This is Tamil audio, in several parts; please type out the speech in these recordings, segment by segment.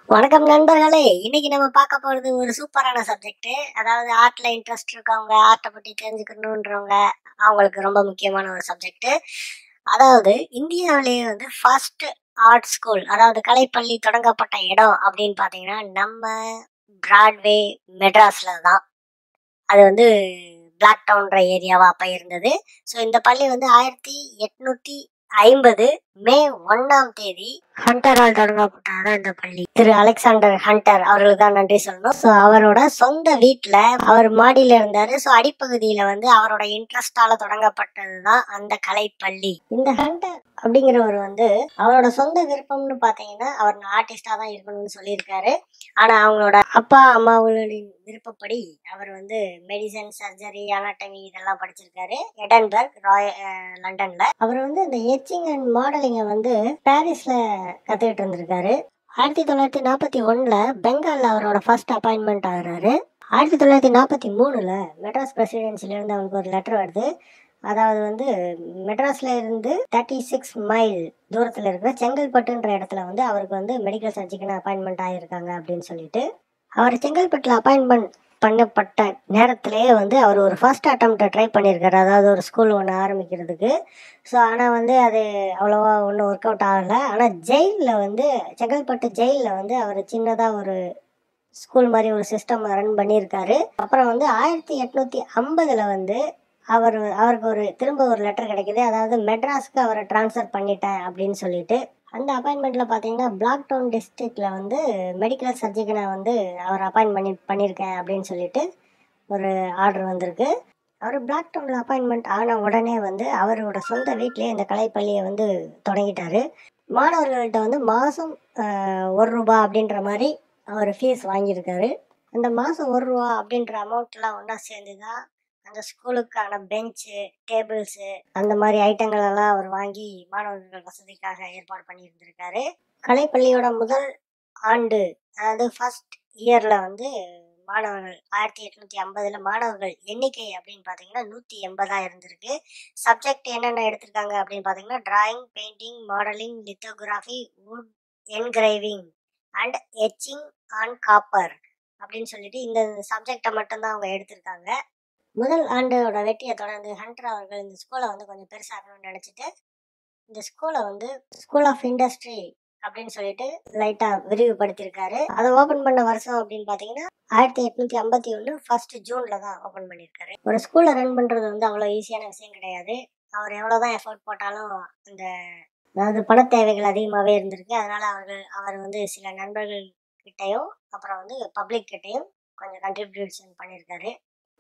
வணக்கம் நண்பர்களே இன்னைக்கு நம்ம பார்க்க போறது ஒரு சூப்பரான சப்ஜெக்ட் அதாவது ஆர்ட்ல இன்ட்ரெஸ்ட் இருக்கவங்க ஆர்ட்டை பத்தி தெரிஞ்சுக்கணுன்றவங்க அவங்களுக்கு ரொம்ப முக்கியமான ஒரு சப்ஜெக்ட் அதாவது இந்தியாவிலேயே வந்து ஃபர்ஸ்ட் ஆர்ட் ஸ்கூல் அதாவது கலைப்பள்ளி தொடங்கப்பட்ட இடம் அப்படின்னு பார்த்தீங்கன்னா நம்ம பிராட்வே மெட்ராஸ்ல தான் அது வந்து பிளாக் டவுன்ற ஏரியாவா அப்ப இருந்தது ஸோ இந்த பள்ளி வந்து ஆயிரத்தி எட்நூத்தி ஐம்பது மே ஒன்னாம் தேதி ஹண்டரால் தொடங்கப்பட்டதான் இந்த பள்ளி திரு அலெக்சாண்டர் ஹண்டர் அவர்களுக்கு தான் நன்றி சொல்லணும் ஸோ அவரோட சொந்த வீட்டில் அவர் மாடியில இருந்தாரு ஸோ அடிப்பகுதியில வந்து அவரோட இன்ட்ரெஸ்டால தொடங்கப்பட்டது தான் அந்த கலைப்பள்ளி இந்த ஹண்டர் அப்படிங்கிறவர் வந்து அவரோட சொந்த விருப்பம்னு பார்த்தீங்கன்னா அவர் ஆர்டிஸ்டா தான் இருக்கணும்னு சொல்லியிருக்காரு ஆனா அவங்களோட அப்பா அம்மாவுகளின் விருப்பப்படி அவர் வந்து மெடிசன் சர்ஜரி அனாட்டமி இதெல்லாம் படிச்சிருக்காரு எடன்பர்க் ராய் அஹ் லண்டன்ல அவர் வந்து இந்த எச்சிங் அண்ட் மாடலிங்கை வந்து பாரிஸ்ல கத்துக்கிட்டு இருந்திருக்காரு ஆயிரத்தி தொள்ளாயிரத்தி நாற்பத்தி ஒண்ணுல பெங்கால்ல அவரோட ஃபர்ஸ்ட் அப்பாயின்மெண்ட் ஆகுறாரு ஆயிரத்தி தொள்ளாயிரத்தி நாற்பத்தி மூணுல மெட்ராஸ் பிரசிடென்சில இருந்து அவருக்கு ஒரு லெட்டர் வருது அதாவது வந்து மெட்ராஸ்ல இருந்து தேர்ட்டி சிக்ஸ் மைல் தூரத்துல இருக்கிற செங்கல்பட்டுன்ற இடத்துல வந்து அவருக்கு வந்து மெடிக்கல் சர்ஜிக்குன்னு அப்பாயின்மெண்ட் ஆகியிருக்காங்க அப்படின்னு சொல்லிட்டு அவர் செங்கல்பட்டுல அப்பாயின்மெண்ட் பண்ணப்பட்ட நேரத்திலேயே வந்து அவர் ஒரு ஃபர்ஸ்ட் அட்டம்ப்டை ட்ரை பண்ணியிருக்காரு அதாவது ஒரு ஸ்கூல் ஒன்று ஆரம்பிக்கிறதுக்கு ஸோ ஆனால் வந்து அது அவ்வளோவா ஒன்றும் ஒர்க் அவுட் ஆகலை ஆனால் ஜெயிலில் வந்து செங்கல்பட்டு ஜெயிலில் வந்து அவர் சின்னதாக ஒரு ஸ்கூல் மாதிரி ஒரு சிஸ்டம் ரன் பண்ணியிருக்காரு அப்புறம் வந்து ஆயிரத்தி எட்நூற்றி ஐம்பதில் வந்து அவர் அவருக்கு ஒரு திரும்ப ஒரு லெட்டர் கிடைக்குது அதாவது மெட்ராஸ்க்கு அவரை ட்ரான்ஸ்ஃபர் பண்ணிட்டேன் அப்படின்னு சொல்லிட்டு அந்த அப்பாயின்மெண்ட்ல பார்த்தீங்கன்னா பிளாக் டவுன் டிஸ்ட்ரிக்ட்ல வந்து மெடிக்கல் சர்ஜிக்கனை வந்து அவர் அப்பாயின்ட் பண்ணி பண்ணியிருக்கேன் அப்படின்னு சொல்லிட்டு ஒரு ஆர்டர் வந்திருக்கு அவர் பிளாக் டவுனில் அப்பாயின்மெண்ட் ஆன உடனே வந்து அவரோட சொந்த வீட்டிலேயே இந்த கலைப்பள்ளியை வந்து தொடங்கிட்டாரு மாணவர்கள்ட்ட வந்து மாதம் ஒரு ரூபா அப்படின்ற மாதிரி அவர் ஃபீஸ் வாங்கியிருக்காரு அந்த மாதம் ஒரு ரூபா அப்படின்ற அமௌண்ட்லாம் ஒன்றா சேர்ந்து தான் அந்த ஸ்கூலுக்கான பெஞ்சு டேபிள்ஸு அந்த மாதிரி ஐட்டங்கள் எல்லாம் அவர் வாங்கி மாணவர்கள் வசதிக்காக ஏற்பாடு பண்ணியிருந்திருக்காரு கலைப்பள்ளியோட முதல் ஆண்டு அதாவது ஃபர்ஸ்ட் இயர்ல வந்து மாணவர்கள் ஆயிரத்தி எட்நூத்தி ஐம்பதுல மாணவர்கள் எண்ணிக்கை அப்படின்னு பாத்தீங்கன்னா நூத்தி எண்பதா இருந்திருக்கு சப்ஜெக்ட் என்னென்ன எடுத்திருக்காங்க அப்படின்னு பாத்தீங்கன்னா drawing painting modelling lithography wood engraving and etching on copper அப்படின்னு சொல்லிட்டு இந்த சப்ஜெக்டை மட்டும்தான் அவங்க எடுத்திருக்காங்க முதல் ஆண்டோட வெற்றியை தொடர்ந்து ஹண்டர் அவர்கள் இந்த ஸ்கூலை வந்து கொஞ்சம் பெருசாக்கணும்னு நினச்சிட்டு இந்த ஸ்கூலை வந்து ஸ்கூல் ஆஃப் இண்டஸ்ட்ரி அப்படின்னு சொல்லிட்டு லைட்டாக விரிவுபடுத்தியிருக்காரு அதை ஓப்பன் பண்ண வருஷம் அப்படின்னு பார்த்தீங்கன்னா ஆயிரத்தி எட்நூத்தி ஐம்பத்தி ஒன்று ஃபர்ஸ்ட் ஜூன்ல தான் ஓப்பன் பண்ணியிருக்காரு ஒரு ஸ்கூலை ரன் பண்ணுறது வந்து அவ்வளோ ஈஸியான விஷயம் கிடையாது அவர் எவ்வளோதான் எஃபோர்ட் போட்டாலும் அந்த அதாவது பண தேவைகள் அதிகமாகவே இருந்திருக்கு அதனால அவர்கள் அவர் வந்து சில நண்பர்கள் கிட்டையும் அப்புறம் வந்து பப்ளிக் கிட்டையும் கொஞ்சம் கண்ட்ரிபியூஷன் பண்ணியிருக்காரு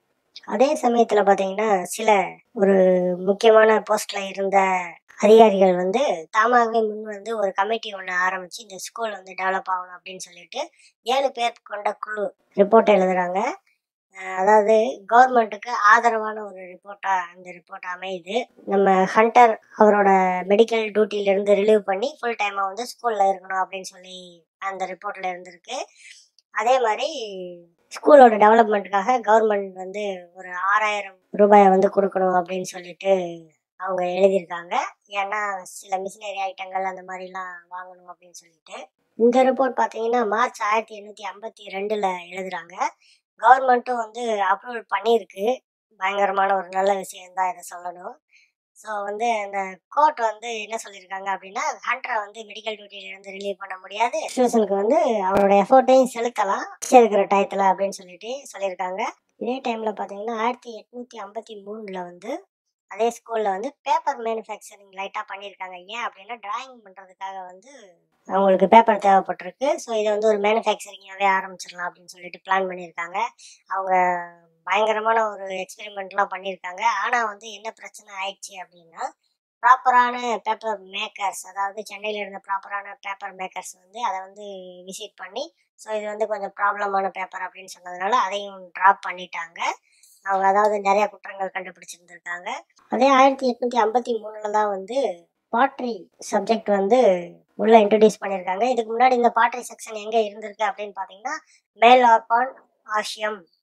அதே சமயத்தில் பார்த்தீங்கன்னா சில ஒரு முக்கியமான போஸ்ட்ல இருந்த அதிகாரிகள் வந்து தாமாகவே முன் வந்து ஒரு கமிட்டி ஒன்று ஆரம்பிச்சு இந்த ஸ்கூல் வந்து டெவலப் ஆகணும் அப்படின்னு சொல்லிட்டு ஏழு பேர் கொண்ட குழு ரிப்போர்ட் எழுதுறாங்க அஹ் அதாவது கவர்மெண்ட்டுக்கு ஆதரவான ஒரு ரிப்போர்ட்டா அந்த ரிப்போர்ட் அமையுது நம்ம ஹண்டர் அவரோட மெடிக்கல் டியூட்டில இருந்து ரிலீவ் பண்ணி ஃபுல் டைமா வந்து ஸ்கூல்ல இருக்கணும் அப்படின்னு சொல்லி அந்த ரிப்போர்ட்ல இருந்திருக்கு அதே மாதிரி ஸ்கூலோட டெவலப்மெண்ட்டுக்காக கவர்மெண்ட் வந்து ஒரு ஆறாயிரம் ரூபாயை வந்து கொடுக்கணும் அப்படின்னு சொல்லிட்டு அவங்க எழுதியிருக்காங்க ஏன்னா சில மிஷினரி ஐட்டங்கள் அந்த மாதிரிலாம் வாங்கணும் அப்படின்னு சொல்லிட்டு இந்த ரிப்போர்ட் பார்த்தீங்கன்னா மார்ச் ஆயிரத்தி எண்ணூற்றி ஐம்பத்தி ரெண்டில் எழுதுறாங்க கவர்மெண்ட்டும் வந்து அப்ரூவல் பண்ணியிருக்கு பயங்கரமான ஒரு நல்ல விஷயம்தான் இதை சொல்லணும் ஸோ வந்து அந்த கோர்ட் வந்து என்ன சொல்லியிருக்காங்க அப்படின்னா ஹண்டரை வந்து மெடிக்கல் டியூட்டியிலேருந்து ரிலீவ் பண்ண முடியாது ஸ்டூடெண்ட்ஸ்க்கு வந்து அவரோட எஃபோர்ட்டையும் செலுத்தலாம் இருக்கிற டயத்தில் அப்படின்னு சொல்லிட்டு சொல்லியிருக்காங்க இதே டைமில் பார்த்தீங்கன்னா ஆயிரத்தி எட்நூற்றி ஐம்பத்தி மூணில் வந்து அதே ஸ்கூலில் வந்து பேப்பர் மேனுஃபேக்சரிங் லைட்டாக பண்ணியிருக்காங்க ஏன் அப்படின்னா டிராயிங் பண்ணுறதுக்காக வந்து அவங்களுக்கு பேப்பர் தேவைப்பட்டிருக்கு ஸோ இதை வந்து ஒரு மேனுஃபேக்சரிங்காகவே ஆரம்பிச்சிடலாம் அப்படின்னு சொல்லிட்டு பிளான் பண்ணியிருக்காங்க அவங்க பயங்கரமான ஒரு எக்ஸ்பெரிமெண்ட்லாம் பண்ணியிருக்காங்க ஆனால் வந்து என்ன பிரச்சனை ஆயிடுச்சு அப்படின்னா ப்ராப்பரான பேப்பர் மேக்கர்ஸ் அதாவது சென்னையில் இருந்த ப்ராப்பரான பேப்பர் மேக்கர்ஸ் வந்து அதை வந்து விசிட் பண்ணி ஸோ இது வந்து கொஞ்சம் ப்ராப்ளமான பேப்பர் அப்படின்னு சொன்னதுனால அதையும் ட்ராப் பண்ணிட்டாங்க அவங்க அதாவது நிறைய குற்றங்கள் கண்டுபிடிச்சிருந்திருக்காங்க அதே ஆயிரத்தி எட்நூத்தி ஐம்பத்தி மூணுல தான் வந்து பாட்ரி சப்ஜெக்ட் வந்து உள்ள இன்ட்ரடியூஸ் பண்ணியிருக்காங்க இதுக்கு முன்னாடி இந்த பாட்ரி செக்ஷன் எங்க இருந்திருக்கு அப்படின்னு பார்த்தீங்கன்னா மேல் ஆர்பான் ஆசியம்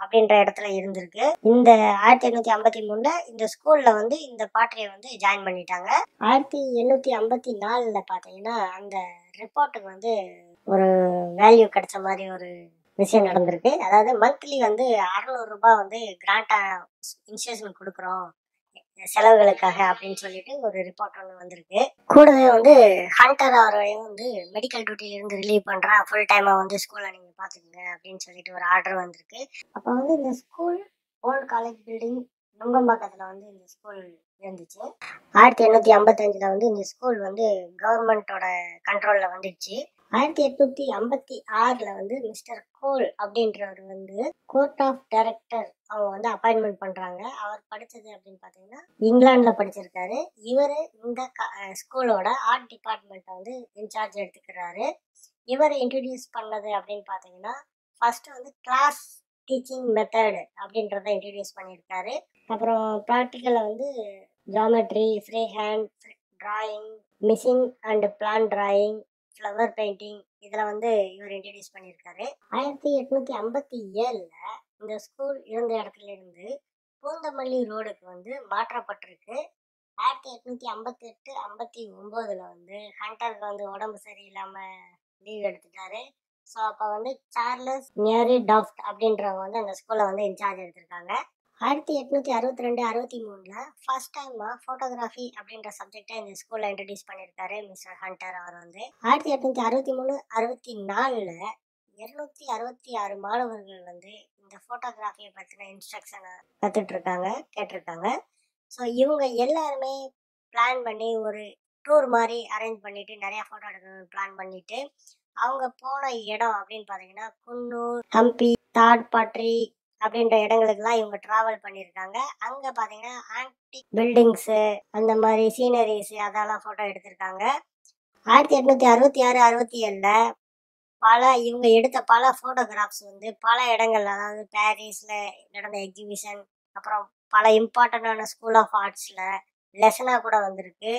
அப்படின்ற இடத்துல இருந்திருக்கு இந்த ஆயிரத்தி எண்ணூத்தி ஐம்பத்தி மூணுல இந்த ஸ்கூல்ல வந்து இந்த பாட்டரியை வந்து ஜாயின் பண்ணிட்டாங்க ஆயிரத்தி எண்ணூத்தி ஐம்பத்தி நாலுல பாத்தீங்கன்னா அந்த ரிப்போர்ட்டுக்கு வந்து ஒரு வேல்யூ கிடைச்ச மாதிரி ஒரு விஷயம் நடந்திருக்கு அதாவது மந்த்லி வந்து அறநூறு ரூபாய் வந்து கிராண்டா இன்ஸ்டியூஷன் கொடுக்குறோம் செலவுகளுக்காக அப்படின்னு சொல்லிட்டு ஒரு ரிப்போர்ட் ஒன்று வந்திருக்கு கூடவே வந்து ஹண்டர் அவரையும் வந்து மெடிக்கல் டியூட்டில இருந்து ரிலீவ் பண்றேன் ஃபுல் டைமா வந்து ஸ்கூல்ல நீங்க பாத்துக்கங்க அப்படின்னு சொல்லிட்டு ஒரு ஆர்டர் வந்திருக்கு அப்போ வந்து இந்த ஸ்கூல் ஓல்ட் காலேஜ் பில்டிங் நுங்கம்பாக்கத்துல வந்து இந்த ஸ்கூல் இருந்துச்சு ஆயிரத்தி எண்ணூத்தி ஐம்பத்தஞ்சுல வந்து இந்த ஸ்கூல் வந்து கவர்மெண்டோட கண்ட்ரோல்ல வந்துடுச்சு ஆயிரத்தி எட்நூத்தி ஐம்பத்தி ஆறுல வந்து மிஸ்டர் கோல் அப்படின்றவர் வந்து கோர்ட் ஆஃப் டைரக்டர் அவங்க வந்து அப்பாயின்மெண்ட் பண்றாங்க அவர் படிச்சது அப்படின்னு பாத்தீங்கன்னா இங்கிலாந்துல படிச்சிருக்காரு இவர் இந்த ஸ்கூலோட ஆர்ட் டிபார்ட்மெண்ட்டை வந்து இன்சார்ஜ் எடுத்துக்கிறாரு இவர் இன்ட்ரடியூஸ் பண்ணது அப்படின்னு பாத்தீங்கன்னா ஃபர்ஸ்ட் வந்து கிளாஸ் டீச்சிங் மெத்தட் அப்படின்றத இன்ட்ரடியூஸ் பண்ணியிருக்காரு அப்புறம் ப்ராக்டிக்கலில் வந்து geometry free hand drawing machine and plan drawing flower painting இதில் வந்து இவர் இன்ட்ரடியூஸ் பண்ணியிருக்காரு ஆயிரத்தி எட்நூத்தி ஐம்பத்தி ஏழில் இந்த ஸ்கூல் இருந்த இடத்துல இருந்து பூந்தமல்லி ரோடுக்கு வந்து மாற்றப்பட்டிருக்கு ஆயிரத்தி எட்நூத்தி ஐம்பத்தி எட்டு ஐம்பத்தி ஒம்போதுல வந்து ஹண்டருக்கு வந்து உடம்பு சரியில்லாமல் லீவ் எடுத்துட்டாரு ஸோ அப்போ வந்து சார்லஸ் நியரி டாஃப்ட் அப்படின்றவங்க வந்து அந்த ஸ்கூலை வந்து இன்சார்ஜ் எடுத்திருக்காங்க ஆயிரத்தி எட்நூத்தி அறுபத்தி ரெண்டு அறுபத்தி மூணுல ஃபர்ஸ்ட் டைமா ஃபோட்டோகிராஃபி அப்படின்ற சப்ஜெக்டை இந்த ஸ்கூல்ல இன்ட்ரடியூஸ் பண்ணியிருக்காரு மிஸ்டர் ஹண்டர் அவர் வந்து ஆயிரத்தி எட்நூத்தி அறுபத்தி மூணு அறுபத்தி நாலுல இருநூத்தி அறுபத்தி ஆறு மாணவர்கள் வந்து இந்த ஃபோட்டோகிராஃபியை பற்றின இன்ஸ்ட்ரக்ஷனை கற்றுட்டு இருக்காங்க கேட்டிருக்காங்க ஸோ இவங்க எல்லாருமே பிளான் பண்ணி ஒரு டூர் மாதிரி அரேஞ்ச் பண்ணிட்டு நிறைய ஃபோட்டோ எடுக்கணும்னு பிளான் பண்ணிட்டு அவங்க போன இடம் அப்படின்னு பார்த்தீங்கன்னா குன்னூர் ஹம்பி தாட்பாட்ரி அப்படின்ற இடங்களுக்கெல்லாம் இவங்க டிராவல் பண்ணியிருக்காங்க அங்கே பார்த்தீங்கன்னா ஆன்டிக் பில்டிங்ஸு அந்த மாதிரி சீனரிஸ் அதெல்லாம் ஃபோட்டோ எடுத்திருக்காங்க ஆயிரத்தி எட்நூத்தி அறுபத்தி ஆறு அறுபத்தி ஏழில் பல இவங்க எடுத்த பல ஃபோட்டோகிராஃப்ஸ் வந்து பல இடங்கள்ல அதாவது பாரிஸில் நடந்த எக்ஸிபிஷன் அப்புறம் பல இம்பார்ட்டண்டான ஸ்கூல் ஆஃப் ஆர்ட்ஸில் லெசனாக கூட வந்திருக்கு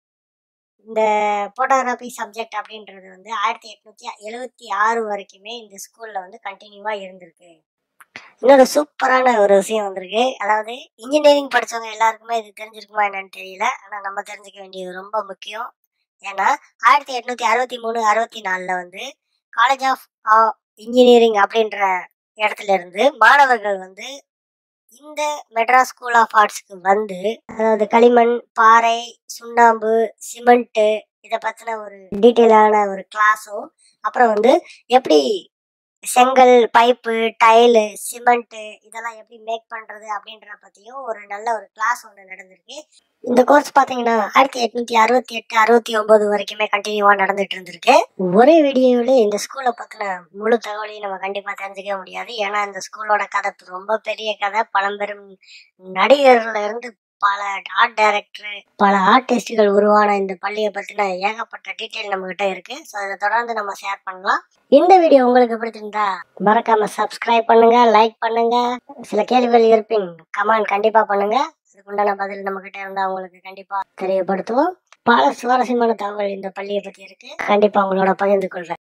இந்த ஃபோட்டோகிராஃபி சப்ஜெக்ட் அப்படின்றது வந்து ஆயிரத்தி எட்நூத்தி எழுவத்தி ஆறு வரைக்குமே இந்த ஸ்கூல்ல வந்து கண்டினியூவா இருந்திருக்கு இன்னொரு சூப்பரான ஒரு விஷயம் வந்திருக்கு அதாவது இன்ஜினியரிங் படிச்சவங்க எல்லாருக்குமே இது தெரிஞ்சிருக்குமா என்னன்னு தெரியல ஆனா நம்ம தெரிஞ்சுக்க வேண்டியது ரொம்ப முக்கியம் ஏன்னா ஆயிரத்தி எட்நூத்தி அறுபத்தி மூணு அறுபத்தி நாலுல வந்து காலேஜ் ஆஃப் இன்ஜினியரிங் அப்படின்ற இடத்துல இருந்து மாணவர்கள் வந்து இந்த மெட்ராஸ் ஸ்கூல் ஆஃப் ஆர்ட்ஸ்க்கு வந்து அதாவது களிமண் பாறை சுண்ணாம்பு சிமெண்ட்டு இதை பற்றின ஒரு டீட்டெயிலான ஒரு கிளாஸும் அப்புறம் வந்து எப்படி செங்கல் பைப்பு டைலு சிமெண்ட்டு இதெல்லாம் எப்படி மேக் பண்ணுறது அப்படின்ற பற்றியும் ஒரு நல்ல ஒரு கிளாஸ் ஒன்று நடந்திருக்கு இந்த கோர்ஸ் பார்த்தீங்கன்னா ஆயிரத்தி எட்நூத்தி அறுபத்தி எட்டு அறுபத்தி ஒன்பது வரைக்குமே கண்டினியூவாக நடந்துட்டு இருந்திருக்கு ஒரே வீடியோவில் இந்த ஸ்கூலை பற்றின முழு தகவலையும் நம்ம கண்டிப்பாக தெரிஞ்சுக்க முடியாது ஏன்னா இந்த ஸ்கூலோட கதை ரொம்ப பெரிய கதை பழம்பெரும் நடிகர்ல இருந்து பல ஆர்ட் டைரக்டர் பல ஆர்டிஸ்டுகள் உருவான இந்த பள்ளியை பற்றின ஏகப்பட்ட டீட்டெயில் நம்ம கிட்ட இருக்கு ஸோ அதை தொடர்ந்து நம்ம ஷேர் பண்ணலாம் இந்த வீடியோ உங்களுக்கு பிடிச்சிருந்தா மறக்காம சப்ஸ்கிரைப் பண்ணுங்க லைக் பண்ணுங்க சில கேள்விகள் இருப்பின் கமெண்ட் கண்டிப்பா பண்ணுங்க அதுக்குண்டான பதில் நம்ம கிட்ட இருந்தா உங்களுக்கு கண்டிப்பா தெரியப்படுத்துவோம் பல சுவாரஸ்யமான தகவல் இந்த பள்ளியை பத்தி இருக்கு கண்டிப்பா உங்களோட பகிர்ந்து கொள்றேன்